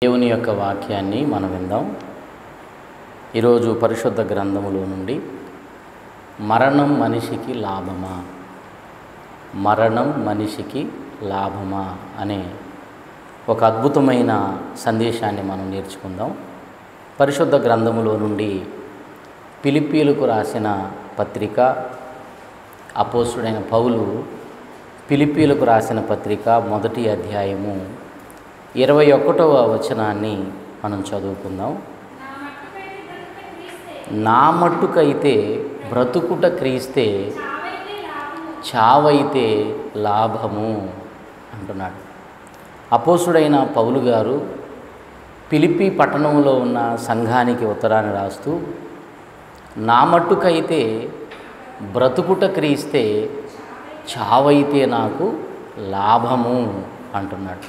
దేవుని యొక్క వాక్యాన్ని మనం విందాం ఈరోజు పరిశుద్ధ గ్రంథములో నుండి మరణం మనిషికి లాభమా మరణం మనిషికి లాభమా అనే ఒక అద్భుతమైన సందేశాన్ని మనం నేర్చుకుందాం పరిశుద్ధ గ్రంథములో నుండి పిలిపీలకు రాసిన పత్రిక అపోసుడైన పౌలు పిలిపీలకు రాసిన పత్రిక మొదటి అధ్యాయము ఇరవై ఒకటవ వచనాన్ని మనం చదువుకుందాం నా మట్టుకైతే బ్రతుకుట క్రీస్తే చావైతే లాభము అంటున్నాడు అపోసుడైన పౌలు గారు పిలిపి పట్టణంలో ఉన్న సంఘానికి ఉత్తరాన్ని రాస్తూ నా మట్టుకైతే బ్రతుకుట క్రీస్తే చావైతే నాకు లాభము అంటున్నాడు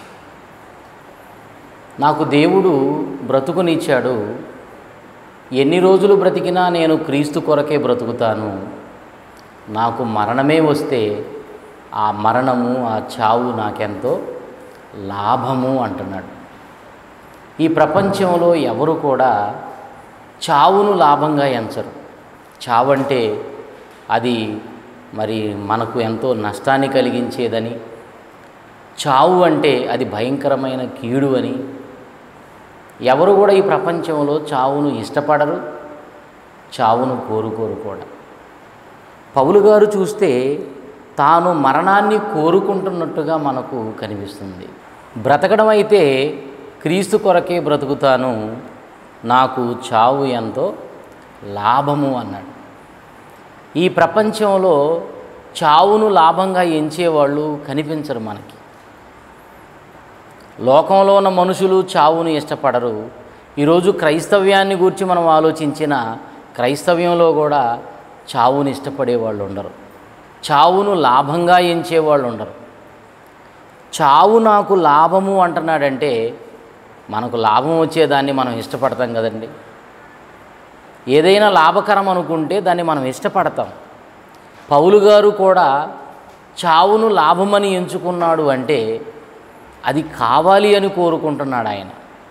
నాకు దేవుడు బ్రతుకునిచ్చాడు ఎన్ని రోజులు బ్రతికినా నేను క్రీస్తు కొరకే బ్రతుకుతాను నాకు మరణమే వస్తే ఆ మరణము ఆ చావు నాకెంతో లాభము అంటున్నాడు ఈ ప్రపంచంలో ఎవరు కూడా చావును లాభంగా ఎంచరు చావు అంటే అది మరి మనకు ఎంతో నష్టాన్ని కలిగించేదని చావు అంటే అది భయంకరమైన కీడు అని ఎవరు కూడా ఈ ప్రపంచంలో చావును ఇష్టపడరు చావును కోరుకోరు కూడా పౌలు గారు చూస్తే తాను మరణాన్ని కోరుకుంటున్నట్టుగా మనకు కనిపిస్తుంది బ్రతకడం అయితే క్రీస్తు కొరకే బ్రతుకుతాను నాకు చావు ఎంతో లాభము అన్నాడు ఈ ప్రపంచంలో చావును లాభంగా ఎంచేవాళ్ళు కనిపించరు మనకి లోకంలో ఉన్న మనుషులు చావును ఇష్టపడరు ఈరోజు క్రైస్తవ్యాన్ని గురించి మనం ఆలోచించిన క్రైస్తవ్యంలో కూడా చావును ఇష్టపడే వాళ్ళు ఉండరు చావును లాభంగా ఎంచేవాళ్ళు ఉండరు చావు నాకు లాభము అంటున్నాడంటే మనకు లాభం వచ్చేదాన్ని మనం ఇష్టపడతాం కదండి ఏదైనా లాభకరం అనుకుంటే దాన్ని మనం ఇష్టపడతాం పౌలు గారు కూడా చావును లాభమని ఎంచుకున్నాడు అంటే అది కావాలి అని కోరుకుంటున్నాడు ఆయన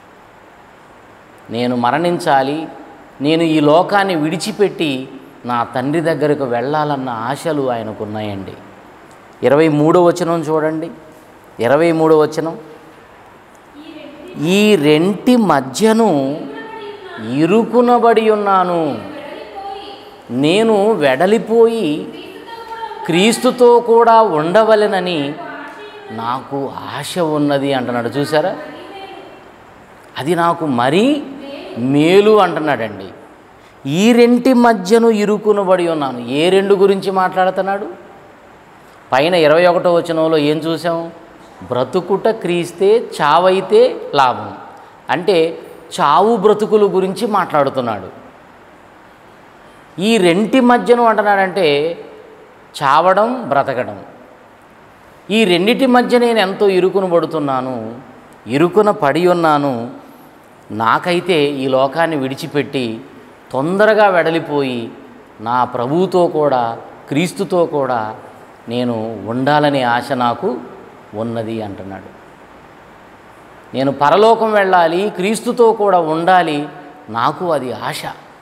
నేను మరణించాలి నేను ఈ లోకాన్ని విడిచిపెట్టి నా తండ్రి దగ్గరకు వెళ్ళాలన్న ఆశలు ఆయనకున్నాయండి ఇరవై మూడో వచనం చూడండి ఇరవై మూడో వచనం ఈ రెంటి మధ్యను ఇరుకునబడి ఉన్నాను నేను వెడలిపోయి క్రీస్తుతో కూడా ఉండవలెనని నాకు ఆశ ఉన్నది అంటున్నాడు చూసారా అది నాకు మరీ మేలు అంటున్నాడండి ఈ రెంటి మధ్యను ఇరుకునబడి ఉన్నాను ఏ రెండు గురించి మాట్లాడుతున్నాడు పైన ఇరవై ఒకటో వచనంలో ఏం చూసాం బ్రతుకుట క్రీస్తే చావైతే లాభం అంటే చావు బ్రతుకుల గురించి మాట్లాడుతున్నాడు ఈ రెంటి మధ్యను అంటున్నాడంటే చావడం బ్రతకడం ఈ రెండిటి మధ్య నేను ఎంతో ఇరుకును పడుతున్నాను ఇరుకున పడి ఉన్నాను నాకైతే ఈ లోకాన్ని విడిచిపెట్టి తొందరగా వెడలిపోయి నా ప్రభువుతో కూడా క్రీస్తుతో కూడా నేను ఉండాలనే ఆశ నాకు ఉన్నది అంటున్నాడు నేను పరలోకం వెళ్ళాలి క్రీస్తుతో కూడా ఉండాలి నాకు అది ఆశ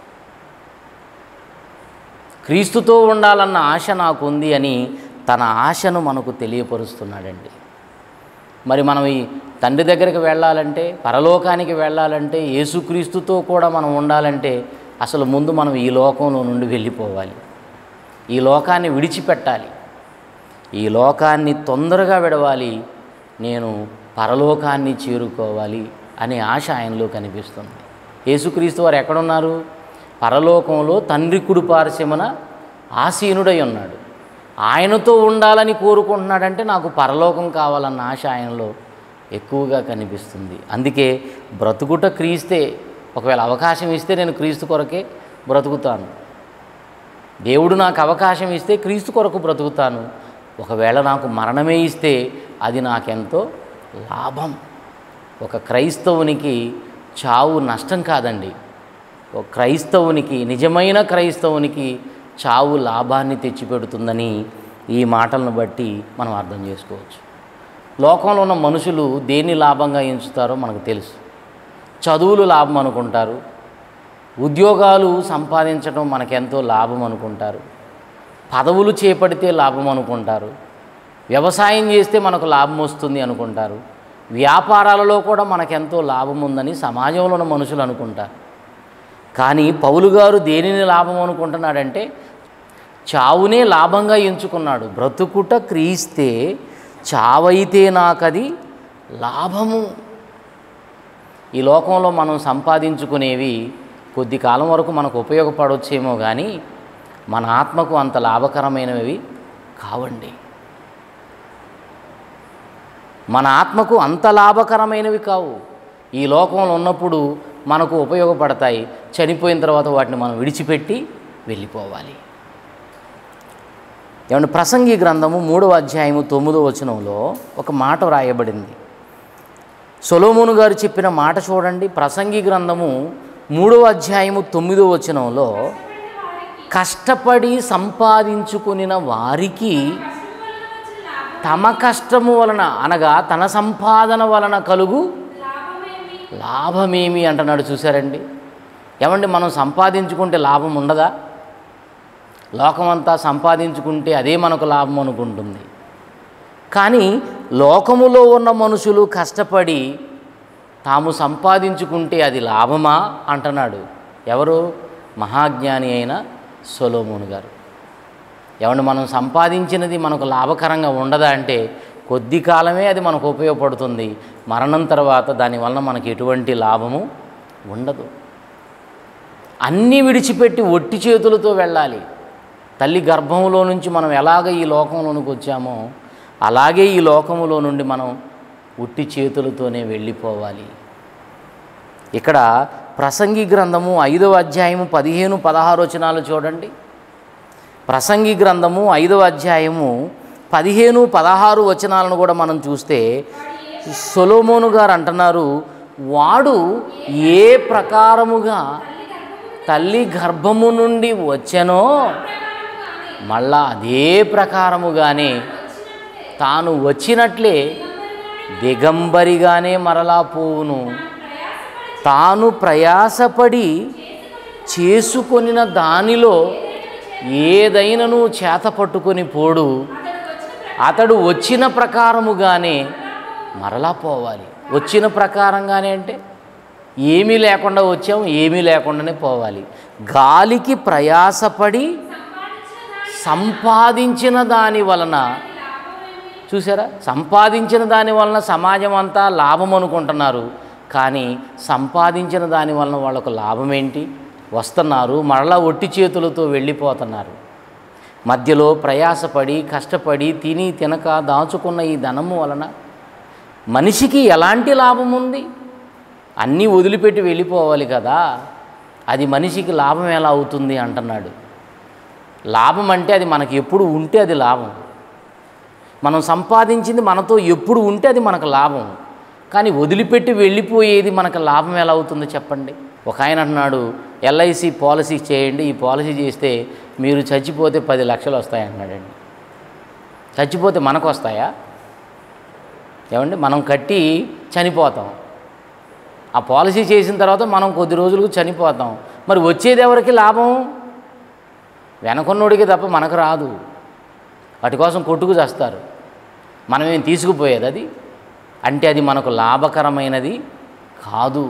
క్రీస్తుతో ఉండాలన్న ఆశ నాకు ఉంది అని తన ఆశను మనకు తెలియపరుస్తున్నాడండి మరి మనం ఈ తండ్రి దగ్గరికి వెళ్ళాలంటే పరలోకానికి వెళ్ళాలంటే యేసుక్రీస్తుతో కూడా మనం ఉండాలంటే అసలు ముందు మనం ఈ లోకంలో నుండి వెళ్ళిపోవాలి ఈ లోకాన్ని విడిచిపెట్టాలి ఈ లోకాన్ని తొందరగా విడవాలి నేను పరలోకాన్ని చేరుకోవాలి అనే ఆశ ఆయనలో కనిపిస్తుంది యేసుక్రీస్తు వారు ఎక్కడున్నారు పరలోకంలో తండ్రి కుడి పార్శ్వమున ఆసీనుడై ఉన్నాడు ఆయనతో ఉండాలని కోరుకుంటున్నాడంటే నాకు పరలోకం కావాలన్న ఆశ ఆయనలో ఎక్కువగా కనిపిస్తుంది అందుకే బ్రతుకుట క్రీస్తే ఒకవేళ అవకాశం ఇస్తే నేను క్రీస్తు కొరకే బ్రతుకుతాను దేవుడు నాకు అవకాశం ఇస్తే క్రీస్తు కొరకు బ్రతుకుతాను ఒకవేళ నాకు మరణమే ఇస్తే అది నాకెంతో లాభం ఒక క్రైస్తవునికి చావు నష్టం కాదండి ఒక క్రైస్తవునికి నిజమైన క్రైస్తవునికి చావు లాభాన్ని తెచ్చిపెడుతుందని ఈ మాటలను బట్టి మనం అర్థం చేసుకోవచ్చు లోకంలో ఉన్న మనుషులు దేన్ని లాభంగా ఎంచుతారో మనకు తెలుసు చదువులు లాభం అనుకుంటారు ఉద్యోగాలు సంపాదించడం మనకెంతో లాభం అనుకుంటారు పదవులు చేపడితే లాభం అనుకుంటారు వ్యవసాయం చేస్తే మనకు లాభం వస్తుంది అనుకుంటారు వ్యాపారాలలో కూడా మనకెంతో లాభం ఉందని సమాజంలో ఉన్న మనుషులు అనుకుంటారు కానీ పౌలు గారు దేనిని లాభం అనుకుంటున్నాడంటే చావునే లాభంగా ఎంచుకున్నాడు బ్రతుకుట క్రీస్తే చావైతే నాకది లాభము ఈ లోకంలో మనం సంపాదించుకునేవి కొద్ది కాలం వరకు మనకు ఉపయోగపడవచ్చేమో కానీ మన ఆత్మకు అంత లాభకరమైనవి కావండి మన ఆత్మకు అంత లాభకరమైనవి కావు ఈ లోకంలో ఉన్నప్పుడు మనకు ఉపయోగపడతాయి చనిపోయిన తర్వాత వాటిని మనం విడిచిపెట్టి వెళ్ళిపోవాలి ఏమంటే ప్రసంగి గ్రంథము మూడవ అధ్యాయము తొమ్మిదో వచనంలో ఒక మాట వ్రాయబడింది సొలోమోను గారు చెప్పిన మాట చూడండి ప్రసంగి గ్రంథము మూడవ అధ్యాయము తొమ్మిదో వచనంలో కష్టపడి సంపాదించుకునిన వారికి తమ కష్టము వలన అనగా తన సంపాదన వలన కలుగు లాభమేమి అంటున్నాడు చూసారండి ఏమండి మనం సంపాదించుకుంటే లాభం ఉండదా లోకమంతా సంపాదించుకుంటే అదే మనకు లాభం అనుకుంటుంది కానీ లోకములో ఉన్న మనుషులు కష్టపడి తాము సంపాదించుకుంటే అది లాభమా అంటున్నాడు ఎవరు మహాజ్ఞాని అయిన సొలోమోను గారు ఏమంటే మనం సంపాదించినది మనకు లాభకరంగా ఉండదా అంటే కొద్ది కాలమే అది మనకు ఉపయోగపడుతుంది మరణం తర్వాత దానివల్ల మనకి ఎటువంటి లాభము ఉండదు అన్నీ విడిచిపెట్టి ఒట్టి చేతులతో వెళ్ళాలి తల్లి గర్భంలో నుంచి మనం ఎలాగ ఈ లోకంలోనికి వచ్చామో అలాగే ఈ లోకములో నుండి మనం ఉట్టి చేతులతోనే వెళ్ళిపోవాలి ఇక్కడ ప్రసంగి గ్రంథము ఐదవ అధ్యాయము పదిహేను పదహారు వచనాలు చూడండి ప్రసంగి గ్రంథము ఐదవ అధ్యాయము పదిహేను పదహారు వచనాలను కూడా మనం చూస్తే సొలోమోను గారు అంటున్నారు వాడు ఏ ప్రకారముగా తల్లి గర్భము నుండి వచ్చెనో మళ్ళా అదే ప్రకారముగానే తాను వచ్చినట్లే దిగంబరిగానే మరలా పోవును తాను ప్రయాసపడి చేసుకొనిన దానిలో ఏదైనను చేత పట్టుకొని పోడు అతడు వచ్చిన ప్రకారముగానే మరలా పోవాలి వచ్చిన ప్రకారంగానే అంటే ఏమీ లేకుండా వచ్చాం ఏమీ లేకుండానే పోవాలి గాలికి ప్రయాసపడి సంపాదించిన దాని వలన చూసారా సంపాదించిన దాని వలన సమాజం అంతా లాభం అనుకుంటున్నారు కానీ సంపాదించిన దాని వలన వాళ్ళకు లాభం ఏంటి వస్తున్నారు మరలా ఒట్టి చేతులతో వెళ్ళిపోతున్నారు మధ్యలో ప్రయాసపడి కష్టపడి తిని తినక దాచుకున్న ఈ ధనము వలన మనిషికి ఎలాంటి లాభం ఉంది అన్నీ వదిలిపెట్టి వెళ్ళిపోవాలి కదా అది మనిషికి లాభం ఎలా అవుతుంది అంటున్నాడు లాభం అంటే అది మనకి ఎప్పుడు ఉంటే అది లాభం మనం సంపాదించింది మనతో ఎప్పుడు ఉంటే అది మనకు లాభం కానీ వదిలిపెట్టి వెళ్ళిపోయేది మనకు లాభం ఎలా అవుతుందో చెప్పండి ఒక ఆయన అంటున్నాడు ఎల్ఐసి పాలసీ చేయండి ఈ పాలసీ చేస్తే మీరు చచ్చిపోతే పది లక్షలు వస్తాయి అన్నాడండి చచ్చిపోతే మనకు వస్తాయా ఏమండి మనం కట్టి చనిపోతాం ఆ పాలసీ చేసిన తర్వాత మనం కొద్ది రోజులకు చనిపోతాం మరి వచ్చేది ఎవరికి లాభం వెనకొన్నోడికి తప్ప మనకు రాదు వాటి కోసం కొట్టుకు చేస్తారు మనమేం తీసుకుపోయేది అది అంటే అది మనకు లాభకరమైనది కాదు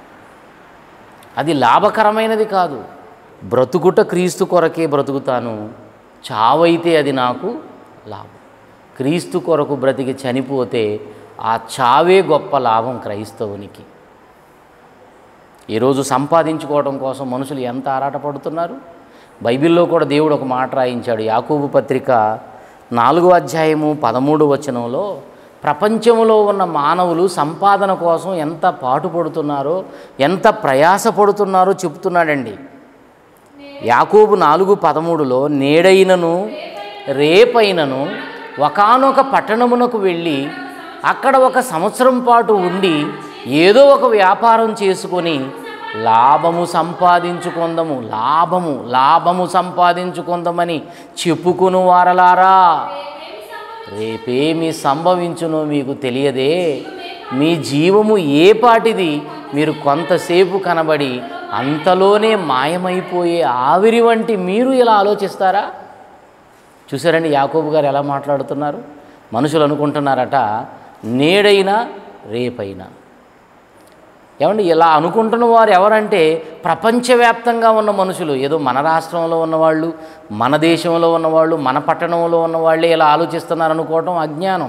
అది లాభకరమైనది కాదు బ్రతుకుట క్రీస్తు కొరకే బ్రతుకుతాను చావైతే అది నాకు లాభం క్రీస్తు కొరకు బ్రతికి చనిపోతే ఆ చావే గొప్ప లాభం క్రైస్తవునికి ఈరోజు సంపాదించుకోవడం కోసం మనుషులు ఎంత ఆరాటపడుతున్నారు బైబిల్లో కూడా దేవుడు ఒక మాట రాయించాడు యాకూబు పత్రిక నాలుగో అధ్యాయము పదమూడు వచనంలో ప్రపంచంలో ఉన్న మానవులు సంపాదన కోసం ఎంత పాటుపడుతున్నారో ఎంత ప్రయాసపడుతున్నారో చెప్తున్నాడండి యాకోబు నాలుగు పదమూడులో నేడైనను రేపైనను ఒకానొక పట్టణమునకు వెళ్ళి అక్కడ ఒక సంవత్సరం పాటు ఉండి ఏదో ఒక వ్యాపారం చేసుకొని లాభము సంపాదించుకుందము లాభము లాభము సంపాదించుకుందామని చెప్పుకుని వారలారా రేపేమి సంభవించునో మీకు తెలియదే మీ జీవము ఏ పాటిది మీరు కొంతసేపు కనబడి అంతలోనే మాయమైపోయే ఆవిరి వంటి మీరు ఇలా ఆలోచిస్తారా చూసారండి యాకోబు గారు ఎలా మాట్లాడుతున్నారు మనుషులు అనుకుంటున్నారట నేడైనా రేపైనా ఏమండి ఇలా అనుకుంటున్న వారు ఎవరంటే ప్రపంచవ్యాప్తంగా ఉన్న మనుషులు ఏదో మన రాష్ట్రంలో ఉన్నవాళ్ళు మన దేశంలో ఉన్నవాళ్ళు మన పట్టణంలో ఉన్నవాళ్ళే ఇలా ఆలోచిస్తున్నారు అనుకోవటం అజ్ఞానం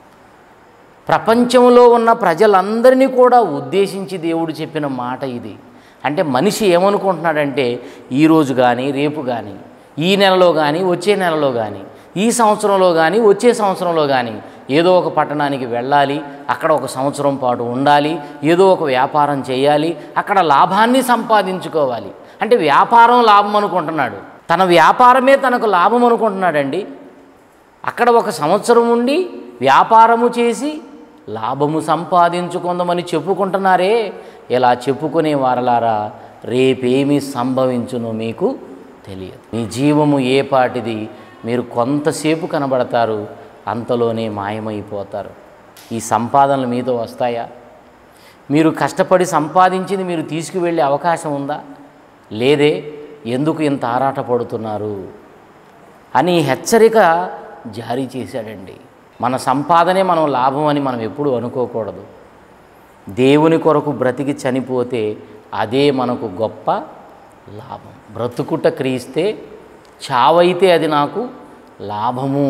ప్రపంచంలో ఉన్న ప్రజలందరినీ కూడా ఉద్దేశించి దేవుడు చెప్పిన మాట ఇది అంటే మనిషి ఏమనుకుంటున్నాడంటే ఈరోజు కానీ రేపు కానీ ఈ నెలలో కానీ వచ్చే నెలలో కానీ ఈ సంవత్సరంలో కానీ వచ్చే సంవత్సరంలో కానీ ఏదో ఒక పట్టణానికి వెళ్ళాలి అక్కడ ఒక సంవత్సరం పాటు ఉండాలి ఏదో ఒక వ్యాపారం చేయాలి అక్కడ లాభాన్ని సంపాదించుకోవాలి అంటే వ్యాపారం లాభం అనుకుంటున్నాడు తన వ్యాపారమే తనకు లాభం అనుకుంటున్నాడండి అక్కడ ఒక సంవత్సరం ఉండి వ్యాపారము చేసి లాభము సంపాదించుకుందామని చెప్పుకుంటున్నారే ఇలా చెప్పుకునే వారలారా రేపేమి సంభవించునో మీకు తెలియదు మీ జీవము ఏ పాటిది మీరు కొంతసేపు కనబడతారు అంతలోనే మాయమైపోతారు ఈ సంపాదనలు మీతో వస్తాయా మీరు కష్టపడి సంపాదించింది మీరు తీసుకువెళ్ళే అవకాశం ఉందా లేదే ఎందుకు ఇంత ఆరాట పడుతున్నారు అని హెచ్చరిక జారీ చేశాడండి మన సంపాదనే మనం లాభం అని మనం ఎప్పుడూ అనుకోకూడదు దేవుని కొరకు బ్రతికి చనిపోతే అదే మనకు గొప్ప లాభం బ్రతుకుట క్రీస్తే చావైతే అది నాకు లాభము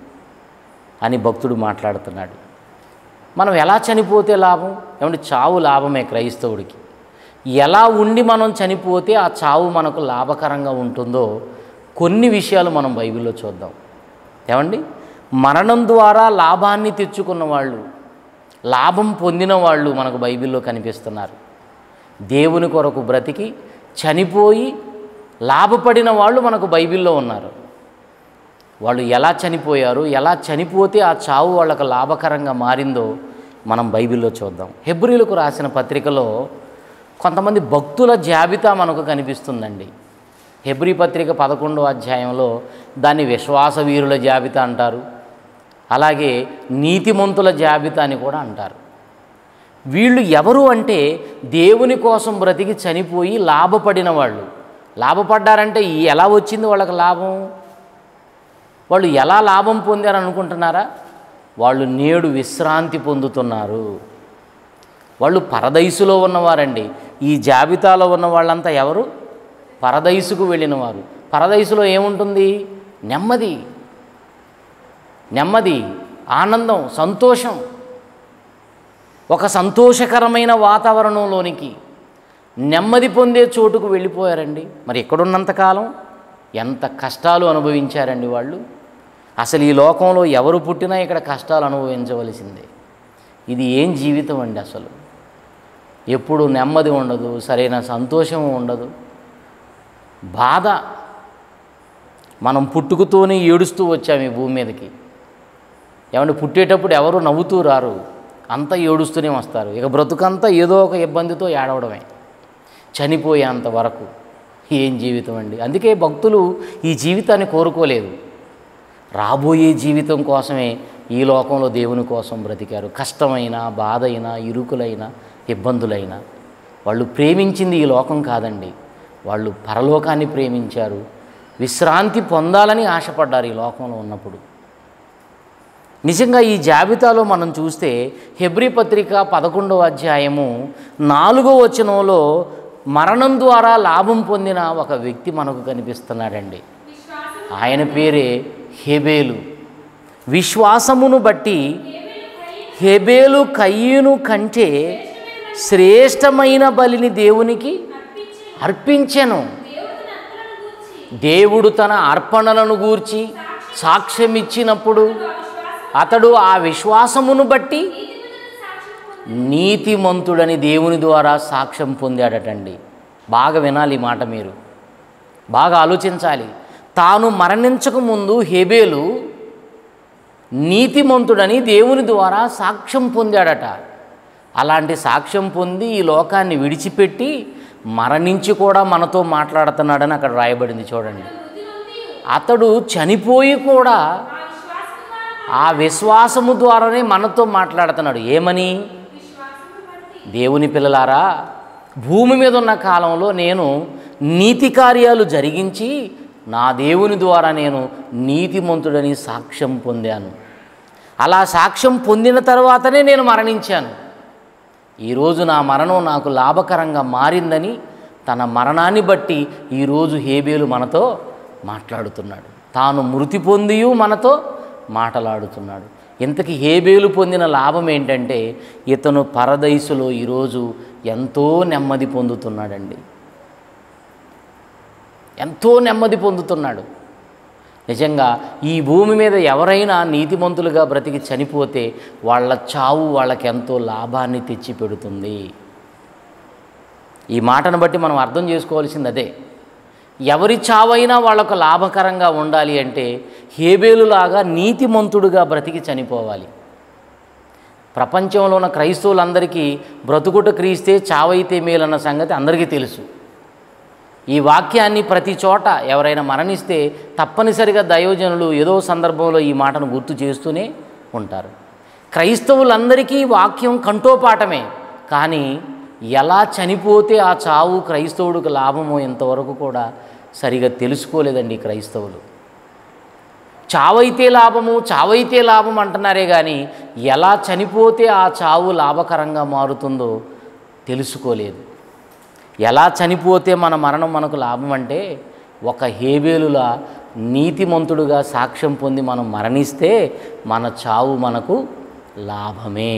అని భక్తుడు మాట్లాడుతున్నాడు మనం ఎలా చనిపోతే లాభం ఏమంటే చావు లాభమే క్రైస్తవుడికి ఎలా ఉండి మనం చనిపోతే ఆ చావు మనకు లాభకరంగా ఉంటుందో కొన్ని విషయాలు మనం బైబిల్లో చూద్దాం ఏమండి మరణం ద్వారా లాభాన్ని తెచ్చుకున్న వాళ్ళు లాభం పొందిన వాళ్ళు మనకు బైబిల్లో కనిపిస్తున్నారు దేవుని కొరకు బ్రతికి చనిపోయి లాభపడిన వాళ్ళు మనకు బైబిల్లో ఉన్నారు వాళ్ళు ఎలా చనిపోయారు ఎలా చనిపోతే ఆ చావు వాళ్ళకు లాభకరంగా మారిందో మనం బైబిల్లో చూద్దాం హెబ్రిలకు రాసిన పత్రికలో కొంతమంది భక్తుల జాబితా మనకు కనిపిస్తుందండి హెబ్రి పత్రిక పదకొండో అధ్యాయంలో దాన్ని విశ్వాస వీరుల జాబితా అంటారు అలాగే నీతిమంతుల జాబితా అని కూడా అంటారు వీళ్ళు ఎవరు అంటే దేవుని కోసం బ్రతికి చనిపోయి లాభపడిన వాళ్ళు లాభపడ్డారంటే ఈ ఎలా వచ్చింది వాళ్ళకి లాభం వాళ్ళు ఎలా లాభం పొందారు అనుకుంటున్నారా వాళ్ళు నేడు విశ్రాంతి పొందుతున్నారు వాళ్ళు పరదైసులో ఉన్నవారండి ఈ జాబితాలో ఉన్న వాళ్ళంతా ఎవరు పరదైసుకు వెళ్ళినవారు పరదైసులో ఏముంటుంది నెమ్మది నెమ్మది ఆనందం సంతోషం ఒక సంతోషకరమైన వాతావరణంలోనికి నెమ్మది పొందే చోటుకు వెళ్ళిపోయారండి మరి ఎక్కడున్నంతకాలం ఎంత కష్టాలు అనుభవించారండి వాళ్ళు అసలు ఈ లోకంలో ఎవరు పుట్టినా ఇక్కడ కష్టాలు అనుభవించవలసిందే ఇది ఏం జీవితం అండి అసలు ఎప్పుడు నెమ్మది ఉండదు సరైన సంతోషం ఉండదు బాధ మనం పుట్టుకతోనే ఏడుస్తూ వచ్చాము ఈ భూమి మీదకి ఏమంటే పుట్టేటప్పుడు ఎవరు నవ్వుతూ రారు అంతా ఏడుస్తూనే వస్తారు ఇక బ్రతుకంతా ఏదో ఒక ఇబ్బందితో ఏడవడమే చనిపోయేంత వరకు ఏం జీవితం అండి అందుకే భక్తులు ఈ జీవితాన్ని కోరుకోలేదు రాబోయే జీవితం కోసమే ఈ లోకంలో దేవుని కోసం బ్రతికారు కష్టమైన బాధ అయినా ఇరుకులైన ఇబ్బందులైన వాళ్ళు ప్రేమించింది ఈ లోకం కాదండి వాళ్ళు పరలోకాన్ని ప్రేమించారు విశ్రాంతి పొందాలని ఆశపడ్డారు ఈ లోకంలో ఉన్నప్పుడు నిజంగా ఈ జాబితాలో మనం చూస్తే హెబ్రి పత్రిక పదకొండవ అధ్యాయము నాలుగో వచనంలో మరణం ద్వారా లాభం పొందిన ఒక వ్యక్తి మనకు కనిపిస్తున్నాడండి ఆయన పేరే హెబేలు విశ్వాసమును బట్టి హెబేలు కయ్యూను కంటే శ్రేష్టమైన బలిని దేవునికి అర్పించెను దేవుడు తన అర్పణలను గూర్చి సాక్ష్యమిచ్చినప్పుడు అతడు ఆ విశ్వాసమును బట్టి నీతిమంతుడని దేవుని ద్వారా సాక్ష్యం పొందాడటండి బాగా వినాలి ఈ మాట మీరు బాగా ఆలోచించాలి తాను మరణించక ముందు హెబేలు నీతిమంతుడని దేవుని ద్వారా సాక్ష్యం పొందాడట అలాంటి సాక్ష్యం పొంది ఈ లోకాన్ని విడిచిపెట్టి మరణించి కూడా మనతో మాట్లాడుతున్నాడని అక్కడ రాయబడింది చూడండి అతడు చనిపోయి కూడా ఆ విశ్వాసము ద్వారానే మనతో మాట్లాడుతున్నాడు ఏమని దేవుని పిల్లలారా భూమి మీద ఉన్న కాలంలో నేను నీతి కార్యాలు జరిగించి నా దేవుని ద్వారా నేను నీతిమంతుడని సాక్ష్యం పొందాను అలా సాక్ష్యం పొందిన తర్వాతనే నేను మరణించాను ఈరోజు నా మరణం నాకు లాభకరంగా మారిందని తన మరణాన్ని బట్టి ఈరోజు హేబేలు మనతో మాట్లాడుతున్నాడు తాను మృతి పొందియు మనతో మాట్లాడుతున్నాడు ఇంతకీ హేబేలు పొందిన లాభం ఏంటంటే ఇతను పరదైసులో ఈరోజు ఎంతో నెమ్మది పొందుతున్నాడండి ఎంతో నెమ్మది పొందుతున్నాడు నిజంగా ఈ భూమి మీద ఎవరైనా నీతిమంతులుగా బ్రతికి చనిపోతే వాళ్ళ చావు వాళ్ళకి ఎంతో లాభాన్ని తెచ్చిపెడుతుంది ఈ మాటను బట్టి మనం అర్థం చేసుకోవాల్సింది అదే ఎవరి చావైనా వాళ్ళకు లాభకరంగా ఉండాలి అంటే హేబేలులాగా నీతిమంతుడుగా బ్రతికి చనిపోవాలి ప్రపంచంలో ఉన్న క్రైస్తవులందరికీ బ్రతుకుట క్రీస్తే చావైతే మేలన్న సంగతి అందరికీ తెలుసు ఈ వాక్యాన్ని ప్రతి చోట ఎవరైనా మరణిస్తే తప్పనిసరిగా దైవజనులు ఏదో సందర్భంలో ఈ మాటను గుర్తు చేస్తూనే ఉంటారు క్రైస్తవులందరికీ వాక్యం కంఠోపాఠమే కానీ ఎలా చనిపోతే ఆ చావు క్రైస్తవుడికి లాభమో ఇంతవరకు కూడా సరిగా తెలుసుకోలేదండి ఈ క్రైస్తవులు చావైతే లాభము చావైతే లాభం అంటున్నారే కానీ ఎలా చనిపోతే ఆ చావు లాభకరంగా మారుతుందో తెలుసుకోలేదు ఎలా చనిపోతే మన మరణం మనకు లాభం అంటే ఒక హేబేలులా నీతిమంతుడుగా సాక్ష్యం పొంది మనం మరణిస్తే మన చావు మనకు లాభమే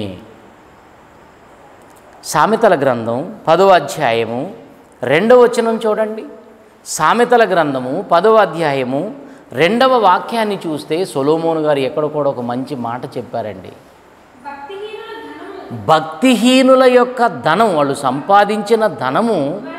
సామెతల గ్రంథం పదో అధ్యాయము రెండవ వచనం చూడండి సామెతల గ్రంథము పదవ అధ్యాయము రెండవ వాక్యాన్ని చూస్తే సొలోమోను గారు ఎక్కడ కూడా ఒక మంచి మాట చెప్పారండి భక్తిహీనుల ధనము భక్తిహీనుల యొక్క ధనం వాళ్ళు సంపాదించిన ధనము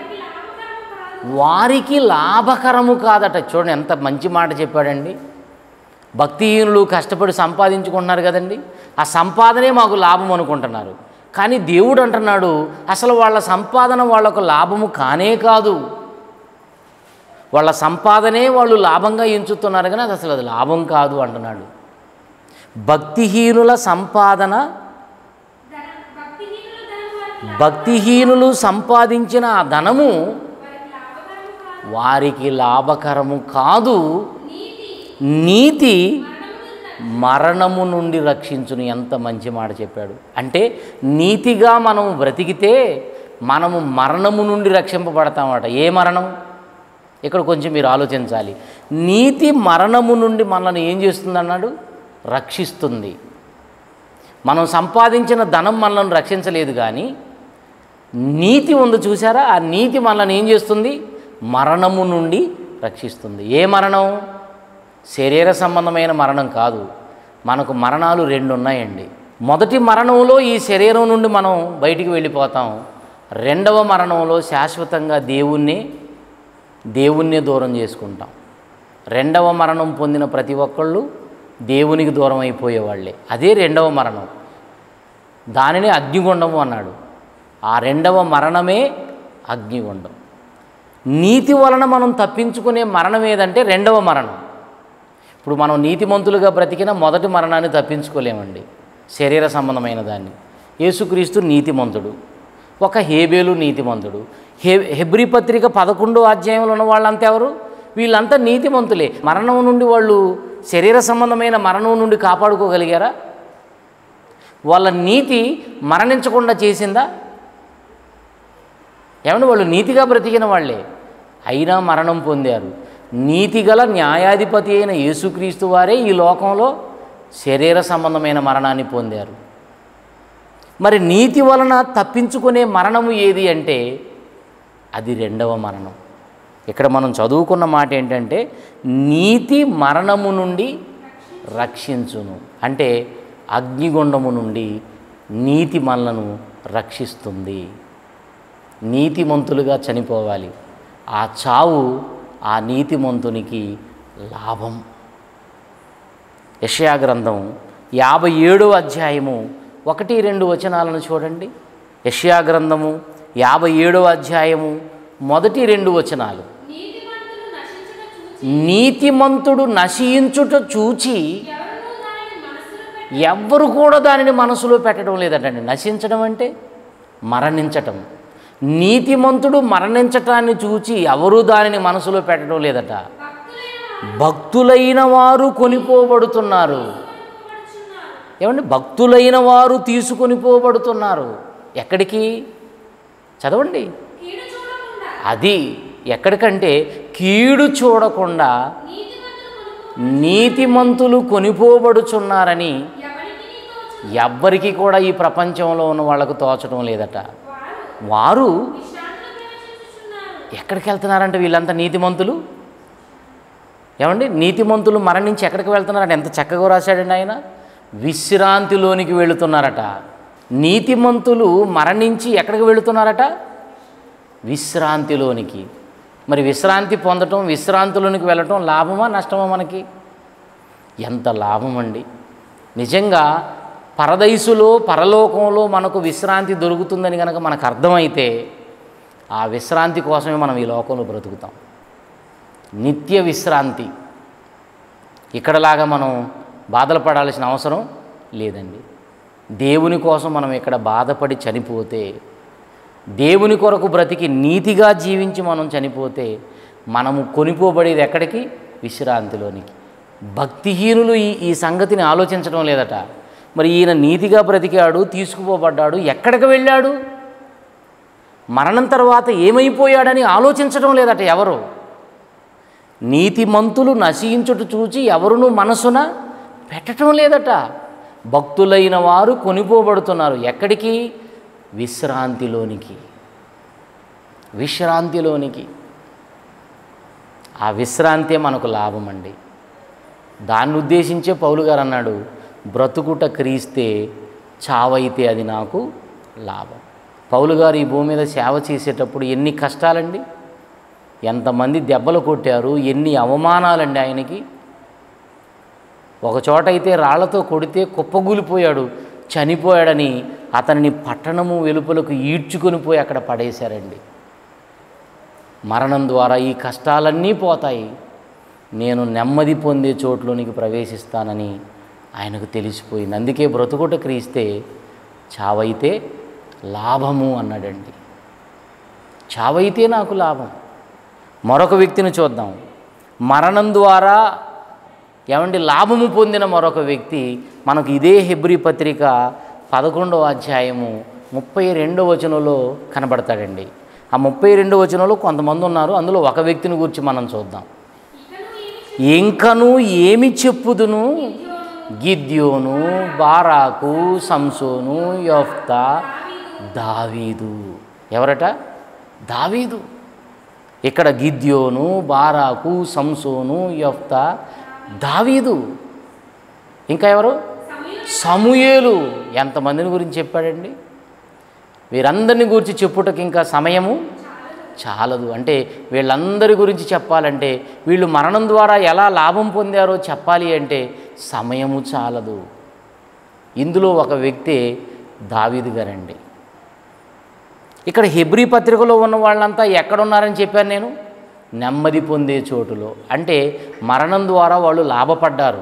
వారికి లాభకరము కాదు వారికి లాభకరము కాదట చూడండి ఎంత మంచి మాట చెప్పాడండి భక్తిహీనులు కష్టపడి సంపాదించుకుంటున్నారు కదండి ఆ సంపాదనే మాకు లాభం అనుకుంటున్నారు కానీ దేవుడు అంటున్నాడు అసలు వాళ్ళ సంపాదన వాళ్ళకు లాభము కానే కాదు వాళ్ళ సంపాదనే వాళ్ళు లాభంగా ఎంచుతున్నారు కానీ అది అసలు అది లాభం కాదు అంటున్నాడు భక్తిహీనుల సంపాదన ధన భక్తిహీనుల ధనము వారికి భక్తిహీనులు సంపాదించిన ఆ ధనము వారికి లాభకరము కాదు వారికి లాభకరము కాదు నీతి నీతి మరణము మరణము నుండి రక్షించును ఎంత మంచి మాట చెప్పాడు అంటే నీతిగా మనం బ్రతికితే మనము మరణము నుండి రక్షింపబడతామట ఏ మరణం ఇక్కడ కొంచెం మీరు ఆలోచించాలి నీతి మరణము నుండి మనల్ని ఏం చేస్తుంది అన్నాడు రక్షిస్తుంది మనం సంపాదించిన ధనం మనల్ని రక్షించలేదు కానీ నీతి ఉంది చూసారా ఆ నీతి మనల్ని ఏం చేస్తుంది మరణము నుండి రక్షిస్తుంది ఏ మరణం శరీర సంబంధమైన మరణం కాదు మనకు మరణాలు రెండు ఉన్నాయండి మొదటి మరణంలో ఈ శరీరం నుండి మనం బయటికి వెళ్ళిపోతాం రెండవ మరణంలో శాశ్వతంగా దేవుణ్ణి దేవుణ్ణి దూరం చేసుకుంటాం రెండవ మరణం పొందిన ప్రతి ఒక్కళ్ళు దేవునికి దూరం అయిపోయేవాళ్ళే అదే రెండవ మరణం దానిని అగ్నిగుండము అన్నాడు ఆ రెండవ మరణమే అగ్నిగుండం నీతి వలన మనం తప్పించుకునే మరణం ఏదంటే రెండవ మరణం ఇప్పుడు మనం నీతిమంతులుగా బ్రతికిన మొదటి మరణాన్ని తప్పించుకోలేమండి శరీర సంబంధమైన దాన్ని యేసుక్రీస్తు నీతిమంతుడు ఒక హేబేలు నీతిమంతుడు హే హెబ్రి పత్రిక పదకొండో అధ్యాయంలో ఉన్న వాళ్ళంతా ఎవరు వీళ్ళంతా నీతిమంతులే మరణం నుండి వాళ్ళు శరీర సంబంధమైన మరణం నుండి కాపాడుకోగలిగారా వాళ్ళ నీతి మరణించకుండా చేసిందా ఏమంటే వాళ్ళు నీతిగా బ్రతికిన వాళ్ళే అయినా మరణం పొందారు నీతిగల న్యాయాధిపతి అయిన యేసుక్రీస్తు వారే ఈ లోకంలో శరీర సంబంధమైన మరణాన్ని పొందారు మరి నీతి వలన తప్పించుకునే మరణము ఏది అంటే అది రెండవ మరణం ఇక్కడ మనం చదువుకున్న మాట ఏంటంటే నీతి మరణము నుండి రక్షించును అంటే అగ్నిగుండము నుండి నీతి మనలను రక్షిస్తుంది నీతిమంతులుగా చనిపోవాలి ఆ చావు ఆ నీతిమంతునికి లాభం యషయా గ్రంథం యాభై ఏడో అధ్యాయము ఒకటి రెండు వచనాలను చూడండి యషయా గ్రంథము యాభై ఏడో అధ్యాయము మొదటి రెండు వచనాలు నీతిమంతులు నశించుట చూచి నీతిమంతుడు నశించుట చూచి ఎవరునూ దానిని మనసులో పెట్టి ఎవ్వరు కూడా దానిని మనసులో పెట్టడం లేదటండి నశించడం అంటే మరణించటం నీతిమంతుడు మరణించటాన్ని చూచి ఎవరూ దానిని మనసులో పెట్టడం లేదట భక్తులైన వారు కొనిపోబడుతున్నారు ఏమండి భక్తులైన వారు తీసుకొని పోబడుతున్నారు ఎక్కడికి చదవండి కీడు చూడకుండా అది ఎక్కడికంటే కీడు చూడకుండా నీతిమంతులు కొనుక్కో నీతిమంతులు కొనిపోబడుచున్నారని ఎవరికి నీ తోచు ఎవ్వరికి కూడా ఈ ప్రపంచంలో ఉన్న వాళ్ళకు తోచడం లేదట వారు వారు విశ్రాంతిలో ప్రవేశించుచున్నారు ఎక్కడికి వెళ్తున్నారంటే వీళ్ళంతా నీతిమంతులు ఏమండి నీతిమంతులు మరణించి ఎక్కడికి వెళ్తున్నారంటే ఎంత చక్కగా రాశాడండి ఆయన విశ్రాంతిలోనికి వెళుతున్నారట నీతిమంతులు మరణించి ఎక్కడికి వెళుతున్నారట విశ్రాంతిలోనికి మరి విశ్రాంతి పొందటం విశ్రాంతిలోనికి వెళ్ళటం లాభమా నష్టమా మనకి ఎంత లాభం అండి నిజంగా పరదైసులో పరలోకంలో మనకు విశ్రాంతి దొరుకుతుందని కనుక మనకు అర్థమైతే ఆ విశ్రాంతి కోసమే మనం ఈ లోకంలో బ్రతుకుతాం నిత్య విశ్రాంతి ఇక్కడలాగా మనం బాధలు పడాల్సిన అవసరం లేదండి దేవుని కోసం మనం ఇక్కడ బాధపడి చనిపోతే దేవుని కొరకు బ్రతికి నీతిగా జీవించి మనం చనిపోతే మనము కొనిపోబడేది ఎక్కడికి విశ్రాంతిలోనికి భక్తిహీనులు ఈ ఈ సంగతిని ఆలోచించడం లేదట మరి ఈయన నీతిగా బ్రతికాడు తీసుకుపోబడ్డాడు ఎక్కడికి వెళ్ళాడు మరణం తర్వాత ఏమైపోయాడని ఆలోచించడం లేదట ఎవరు నీతిమంతులు నశించుట చూచి ఎవరును మనసున పెట్టడం లేదట భక్తులైన వారు కొనిపోబడుతున్నారు ఎక్కడికి విశ్రాంతిలోనికి విశ్రాంతిలోనికి ఆ విశ్రాంతే మనకు లాభం అండి దాన్ని ఉద్దేశించే పౌలు గారు అన్నాడు బ్రతుకుట క్రీస్తే చావైతే అది నాకు లాభం పౌలు గారు ఈ భూమి మీద సేవ చేసేటప్పుడు ఎన్ని కష్టాలండి ఎంతమంది దెబ్బలు కొట్టారు ఎన్ని అవమానాలండి ఆయనకి ఒక చోట అయితే రాళ్లతో కొడితే కుప్పగూలిపోయాడు చనిపోయాడని అతనిని పట్టణము వెలుపలకు ఈడ్చుకొని పోయి అక్కడ పడేశారండి మరణం ద్వారా ఈ కష్టాలన్నీ పోతాయి నేను నెమ్మది పొందే చోట్లోనికి ప్రవేశిస్తానని ఆయనకు తెలిసిపోయింది అందుకే బ్రతుకుట క్రీస్తే చావైతే లాభము అన్నాడండి చావైతే నాకు లాభం మరొక వ్యక్తిని చూద్దాం మరణం ద్వారా ఏమండి లాభము పొందిన మరొక వ్యక్తి మనకు ఇదే హెబ్రి పత్రిక పదకొండవ అధ్యాయము ముప్పై రెండవ వచనంలో కనబడతాడండి ఆ ముప్పై రెండవ వచనంలో కొంతమంది ఉన్నారు అందులో ఒక వ్యక్తిని గురించి మనం చూద్దాం ఇంకను ఏమి చెప్పుదును గిద్యోను బారాకు సంసోను యొఫ్తా దావీదు ఎవరట దావీదు ఇక్కడ గిద్యోను బారాకు సంసోను యొఫ్తా దావీదు ఇంకా ఎవరు సమూయేలు ఎంతమందిని గురించి చెప్పాడండి వీరందరిని గురించి చెప్పుటకు ఇంకా సమయము చాలదు అంటే వీళ్ళందరి గురించి చెప్పాలంటే వీళ్ళు మరణం ద్వారా ఎలా లాభం పొందారో చెప్పాలి అంటే సమయము చాలదు ఇందులో ఒక వ్యక్తి దావీదు గారండి ఇక్కడ హెబ్రీ పత్రికలో ఉన్న వాళ్ళంతా ఎక్కడున్నారని చెప్పాను నేను నెమ్మది పొందే చోటులో అంటే మరణం ద్వారా వాళ్ళు లాభపడ్డారు